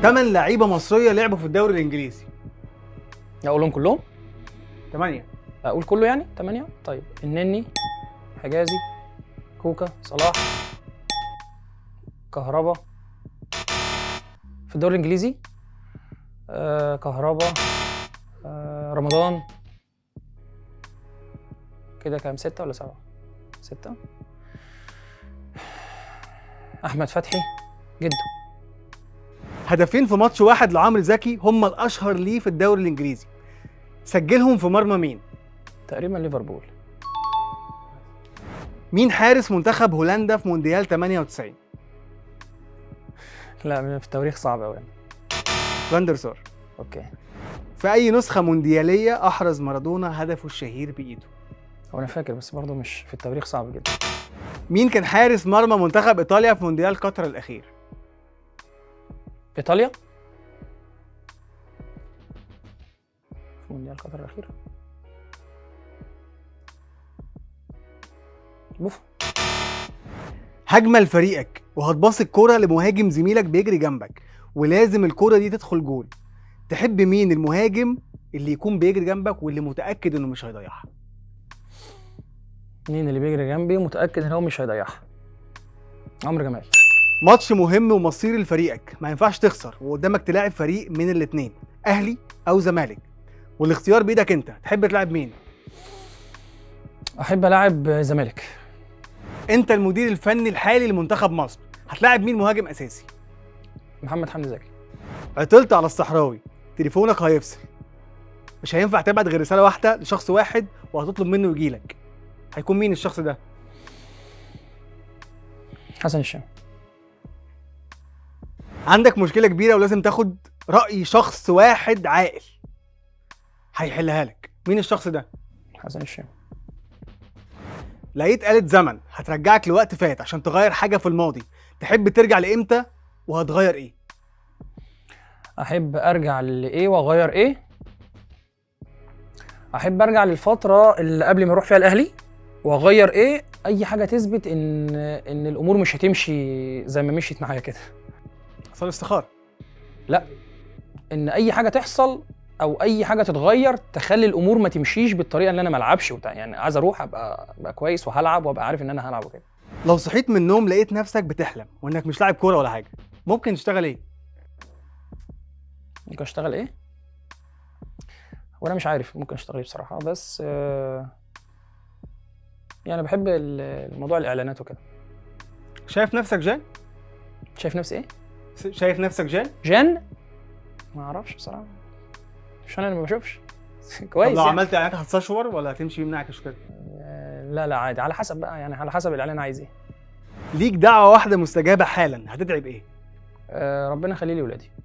ثمان لعيبه مصريه لعبوا في الدوري الانجليزي اقولهم كلهم ثمانيه اقول كله يعني ثمانية طيب النني حجازي كوكا صلاح كهربا في الدوري الانجليزي آه كهربا آه رمضان كده كام ستة ولا سبعة ستة أحمد فتحي جده هدفين في ماتش واحد لعمرو زكي هم الاشهر ليه في الدوري الانجليزي سجلهم في مرمى مين تقريبا ليفربول مين حارس منتخب هولندا في مونديال 98 لا في التواريخ صعب أوي يعني. فاندر سار أوكي في اي نسخه موندياليه احرز مارادونا هدفه الشهير بايده هو أنا فاكر بس برضه مش في التواريخ صعب جدا مين كان حارس مرمى منتخب ايطاليا في مونديال قطر الاخير إيطاليا في مونديال قطر الأخير بوفون هجمه لفريقك وهتباص الكرة لمهاجم زميلك بيجري جنبك ولازم الكرة دي تدخل جول تحب مين المهاجم اللي يكون بيجري جنبك واللي متأكد انه مش هيضيعها مين اللي بيجري جنبي متأكد إن هو مش هيضيعها عمرو جمال ماتش مهم ومصيري لفريقك ما ينفعش تخسر وقدامك تلاعب فريق من الاتنين اهلي او زمالك والاختيار بايدك انت تحب تلعب مين أحب ألاعب زمالك انت المدير الفني الحالي لمنتخب مصر هتلاعب مين مهاجم اساسي محمد حمدي زكي عطلت على الصحراوي تليفونك هيفصل مش هينفع تبعت غير رساله واحده لشخص واحد وهتطلب منه يجيلك هيكون مين الشخص ده حسن الشام عندك مشكله كبيره ولازم تاخد راي شخص واحد عاقل هيحلها لك مين الشخص ده حسن الشام لقيت آلة زمن هترجعك لوقت فات عشان تغير حاجه في الماضي تحب ترجع لامتى وهتغير ايه احب ارجع لايه واغير ايه احب ارجع للفتره اللي قبل ما اروح فيها الاهلي واغير ايه اي حاجه تثبت ان ان الامور مش هتمشي زي ما مشيت معايا كده حصل استخاره لا ان اي حاجه تحصل او اي حاجه تتغير تخلي الامور ما تمشيش بالطريقه اللي انا ما العبش وبتاع يعني عايز اروح ابقى ابقى كويس وهلعب وابقى عارف ان انا هلعب وكده لو صحيت من النوم لقيت نفسك بتحلم وانك مش لاعب كوره ولا حاجه ممكن تشتغل ايه ممكن اشتغل ايه وانا مش عارف ممكن اشتغل ايه بصراحه بس آه، يعني بحب ال- الموضوع الاعلانات وكده شايف نفسك جان شايف نفسي ايه شايف نفسك جان جان ما اعرفش بصراحه مش انا اللي ما بشوفش طب كويس لو يعني. عملت اعلانات هتستشور ولا هتمشي بمنعكش كده آه، لا لا عادي على حسب بقى يعني على حسب الاعلان عايز ايه ليك دعوه واحده مستجابه حالا هتدعي بايه آه، ربنا يخلي لي ولادي